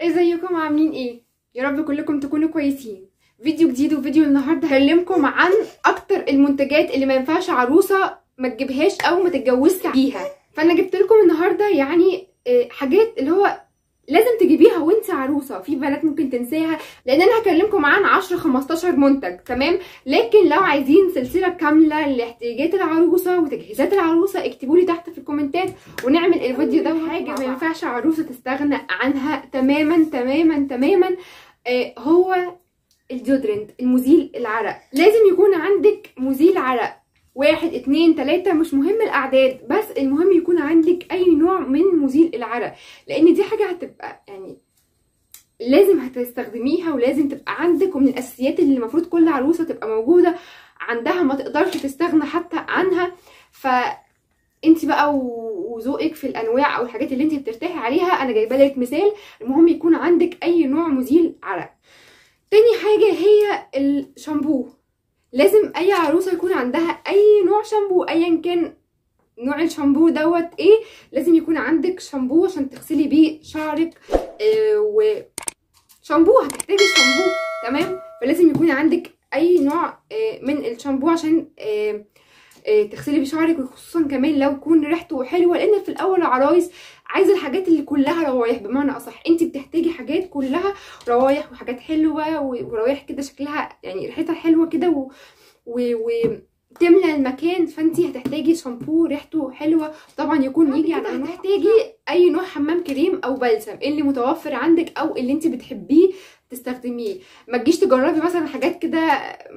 ازيكم عاملين ايه يا رب كلكم تكونوا كويسين فيديو جديد وفيديو النهارده هكلمكم عن اكتر المنتجات اللي ما ينفعش عروسه ما تجيبهاش او ما تتجوزش بيها فانا جبت لكم النهارده يعني آه، حاجات اللي هو لازم تجيبيها وانت عروسه في بنات ممكن تنساها لان انا هكلمكم عن 10 15 منتج تمام لكن لو عايزين سلسله كامله لاحتياجات العروسه وتجهيزات العروسه اكتبوا لي تحت في الكومنتات ونعمل الفيديو ده حاجه ما ينفعش عروسه تستغنى عنها تماما تماما تماما آه هو الديودرنت المزيل العرق لازم يكون عندك مزيل عرق واحد اتنين تلاتة مش مهم الأعداد بس المهم يكون عندك أي نوع من مزيل العرق لأن دي حاجة هتبقى يعني لازم هتستخدميها ولازم تبقى عندك ومن الأساسيات اللي المفروض كل عروسة تبقى موجودة عندها ما تقدرش تستغنى حتى عنها ف انت بقى و- وذوقك في الانواع او الحاجات اللي انت بترتاحي عليها انا جايبه لك مثال المهم يكون عندك اي نوع مزيل عرق تاني حاجه هي الشامبو لازم اي عروسه يكون عندها اي نوع شامبو ايا كان نوع الشامبو دوت ايه لازم يكون عندك شامبو عشان تغسلي بيه شعرك آه و شامبو هتحتاجي شامبو تمام فلازم يكون عندك اي نوع آه من الشامبو عشان آه آه، تغسلي بيه شعرك وخصوصا كمان لو يكون ريحته حلوه لان في الاول العرايس عايزه الحاجات اللي كلها روايح بمعنى اصح انت بتحتاجي حاجات كلها روايح وحاجات حلوه و- وروايح كده شكلها يعني ريحتها حلوه كده و... و... و... تملى المكان فانت هتحتاجي شامبو ريحته حلوه طبعا يكون يجي على هتحتاجي اي نوع حمام كريم او بلسم اللي متوفر عندك او اللي انت بتحبيه تستخدميه ما تجيش تجربي مثلا حاجات كده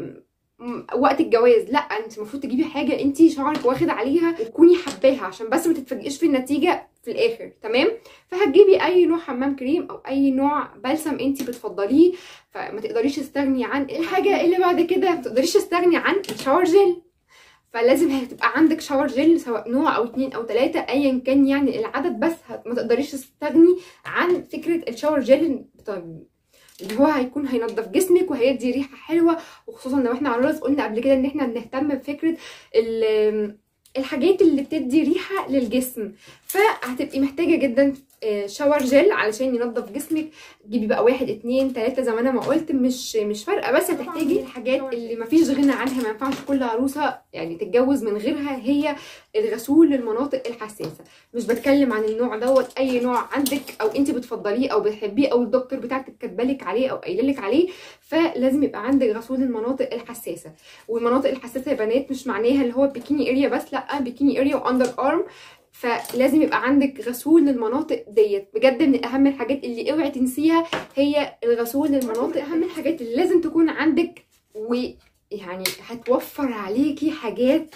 م- وقت الجواز لا انت المفروض تجيبي حاجه انت شعرك واخد عليها وتكوني حباها عشان بس ما تتفاجئيش في النتيجه في الاخر تمام فهتجيبي اي نوع حمام كريم او اي نوع بلسم انت بتفضليه فما تقدريش تستغني عن الحاجه اللي بعد كده ما تقدريش تستغني عن الشاور جل فلازم هتبقى عندك شاور جل سواء نوع او اتنين او تلاتة ايا كان يعني العدد بس هت- ما تقدريش تستغني عن فكره الشاور جل طب اللي هو هيكون هينضف جسمك وهيدي ريحه حلوه وخصوصا لو احنا عراس قلنا قبل كده ان احنا بنهتم بفكره ال- الحاجات اللي بتدي ريحه للجسم فهتبقي محتاجه جدا آه، شاور جل علشان ينضف جسمك جيبي بقى واحد اتنين تلاته زي ما انا ما قلت مش مش فارقه بس هتحتاجي الحاجات اللي مفيش غنى عنها ما ينفعش كل عروسه يعني تتجوز من غيرها هي الغسول للمناطق الحساسه مش بتكلم عن النوع دوت اي نوع عندك او انت بتفضليه او بتحبيه او الدكتور بتاعك كاتبالك عليه او قايللك عليه فلازم يبقى عندك غسول المناطق الحساسه والمناطق الحساسه يا بنات مش معناها اللي هو بيكيني اريا بس لا بيكيني اريا واندر ارم فلازم يبقى عندك غسول للمناطق ديت بجد من اهم الحاجات اللي اوعي تنسيها هي الغسول للمناطق اهم الحاجات اللي لازم تكون عندك ويعني هتوفر عليكي حاجات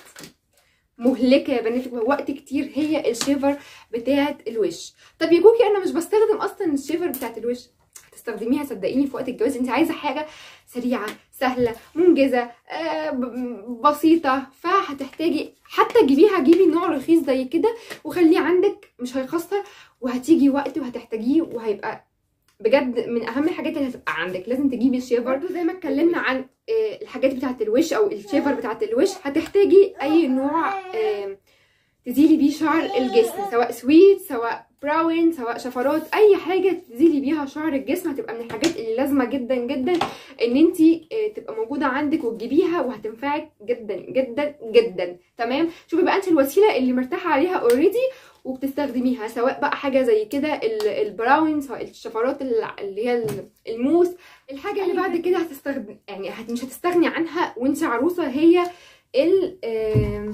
مهلكه يا بنات وقت كتير هي الشيفر بتاعه الوش طب يا كوكي انا مش بستخدم اصلا الشيفر بتاعه الوش هتستخدميها صدقيني في وقت الجواز انت عايزه حاجه سريعه سهله منجزه آه ب- بسيطه فهتحتاجي حتى جيبيها جيبي نوع رخيص زي كده وخليه عندك مش هيخسر وهتيجي وقت وهتحتاجيه وهيبقى بجد من اهم الحاجات اللي هتبقى عندك لازم تجيبي الشيفر برضه زي ما اتكلمنا عن آه، الحاجات بتاعه الوش او الشيفر بتاعه الوش هتحتاجي اي نوع آه، تزيلي بيه شعر الجسم سواء سويت سواء براون سواء شفرات اي حاجه تزيلي بيها شعر الجسم هتبقى من الحاجات اللي لازمه جدا جدا ان انت تبقى موجوده عندك وتجيبيها وهتنفعك جدا جدا جدا تمام شوفي بقى انت الوسيله اللي مرتاحه عليها اوريدي وبتستخدميها سواء بقى حاجه زي كده ال- البراون سواء الشفرات ال- اللي هي ال- الموس الحاجه اللي بعد كده هتستخدم يعني هت مش هتستغني عنها وانت عروسه هي ال آم،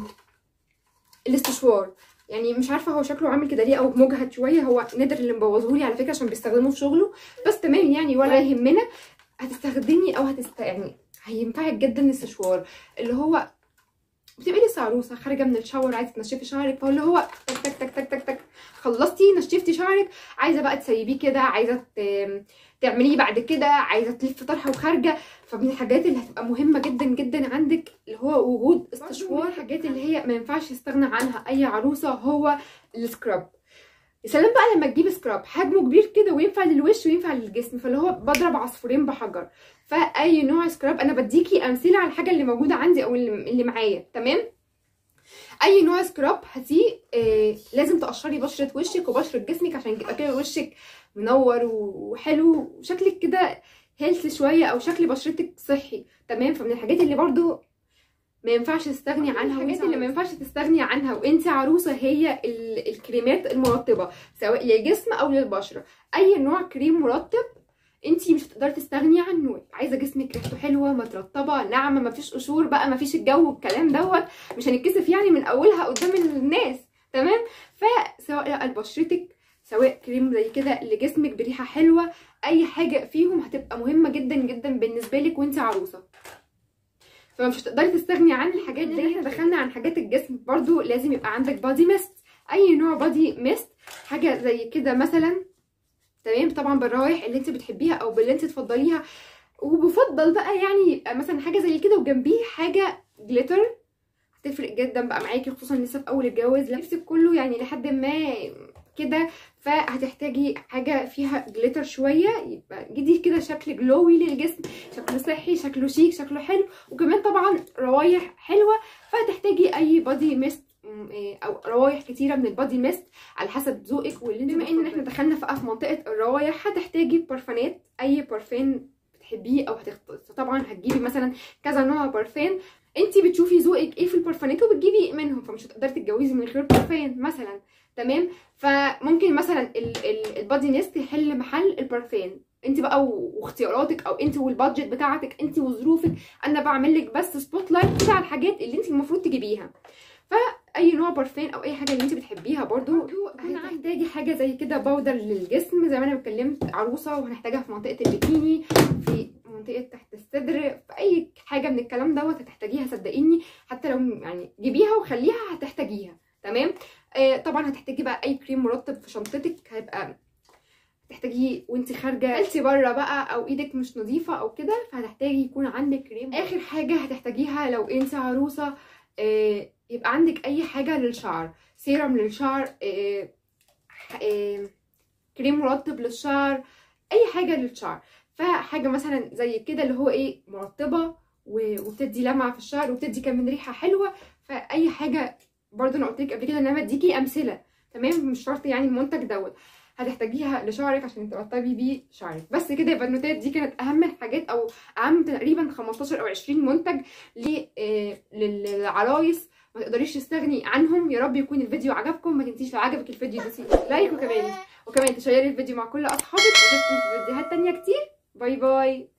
الاستشوار يعني مش عارفه هو شكله عامل كده ليه او مجهد شويه هو نادر اللي مبوظهولي على فكره عشان بيستخدموه في شغله بس تمام يعني ولا يهمنا هتستخدمي او هتست يعني هينفعك جدا الاستشوار اللي هو بتبقي لسه عروسه خارجه من الشاور عايزه تنشفي شعرك فاللي هو تك تك تك تك تك تك خلصتي نشفتي شعرك عايزه بقى تسيبيه كده عايزه ت- تعمليه بعد كده عايزه تلفي طرحه وخارجه فمن الحاجات اللي هتبقى مهمه جدا جدا عندك اللي هو وجود استشوار الحاجات اللي هي ما ينفعش يستغنى عنها اي عروسه هو السكراب يا سلام بقى لما تجيب سكراب حجمه كبير كده وينفع للوش وينفع للجسم فاللي هو بضرب عصفورين بحجر فاي نوع سكراب انا بديكي امثله على الحاجه اللي موجوده عندي او اللي اللي معايا تمام اي نوع سكراب هاتيه آه لازم تقشري بشره وشك وبشره جسمك عشان يبقى كده وشك منور وحلو وشكلك كده هيلث شويه او شكل بشرتك صحي تمام فمن الحاجات اللي برضو ما ينفعش تستغني عنها الحاجات اللي ما ينفعش تستغني عنها وانت عروسه هي الكريمات المرطبه سواء للجسم او للبشره اي نوع كريم مرطب انت مش هتقدري تستغني عنه عايزه جسمك ريحته حلوه مترطبه ناعمه ما فيش قشور بقى ما فيش الجو الكلام دوت مش هنتكسف يعني من اولها قدام الناس تمام فسواء لبشرتك سواء كريم زي كده لجسمك بريحه حلوه اي حاجه فيهم هتبقى مهمه جدا جدا بالنسبه لك وانت عروسه فمش هتقدري تستغني عن الحاجات دي احنا دخلنا عن حاجات الجسم برضو لازم يبقى عندك بادي ميست اي نوع بادي ميست حاجه زي كده مثلا تمام طبعا بالروايح اللي انت بتحبيها او باللي انت تفضليها وبفضل بقى يعني يبقى مثلا حاجه زي كده وجنبيه حاجه جليتر هتفرق جدا بقى معاكي خصوصا لسه في اول الجواز لبسك كله يعني لحد ما كده فهتحتاجي حاجه فيها جليتر شويه يبقى جدي كده شكل جلوي للجسم شكله صحي شكله شيك شكله حلو وكمان طبعا روايح حلوه فهتحتاجي اي بادي ميست او روايح كتيره من البادي ميست على حسب ذوقك واللي بما ان احنا دخلنا بقى في منطقه الروايح هتحتاجي بارفانات اي بارفان بتحبيه او هتخت... طبعا هتجيبي مثلا كذا نوع بارفان انت بتشوفي ذوقك ايه في البارفانات وبتجيبي منهم فمش هتقدري تتجوزي من غير بارفان مثلا تمام فممكن مثلا البادي نيست يحل محل البارفان انت بقى واختياراتك او انت والبادجت بتاعتك انت وظروفك انا بعمل لك بس سبوت لايت كده على الحاجات اللي انت المفروض تجيبيها فاي نوع بارفان او اي حاجه اللي انت بتحبيها برضو هتحتاجي حاجه زي كده باودر للجسم زي ما انا اتكلمت عروسه وهنحتاجها في منطقه البيكيني في منطقه تحت الصدر في اي حاجه من الكلام دوت هتحتاجيها صدقيني حتى لو يعني جيبيها وخليها هتحتاجيها تمام آه طبعا هتحتاجي بقى اي كريم مرطب في شنطتك هيبقى تحتاجيه وانت خارجه قلتي بره بقى او ايدك مش نظيفه او كده فهتحتاجي يكون عندك كريم اخر حاجه هتحتاجيها لو انت عروسه آه يبقى عندك اي حاجه للشعر سيرم للشعر آه آه كريم مرطب للشعر اي حاجه للشعر فحاجه مثلا زي كده اللي هو ايه مرطبه وبتدي لمعه في الشعر وبتدي كمان ريحه حلوه فاي حاجه برضو انا قلت لك قبل كده ان انا بديكي امثله تمام مش شرط يعني المنتج دوت هتحتاجيها لشعرك عشان ترطبي بيه شعرك بس كده يبقى النوتات دي كانت اهم الحاجات او اهم تقريبا 15 او 20 منتج للعرايس ما تقدريش تستغني عنهم يا رب يكون الفيديو عجبكم ما تنسيش لو عجبك الفيديو دوسي لايك وكمان وكمان تشيري الفيديو مع كل اصحابك اشوفكم في فيديوهات تانية كتير باي باي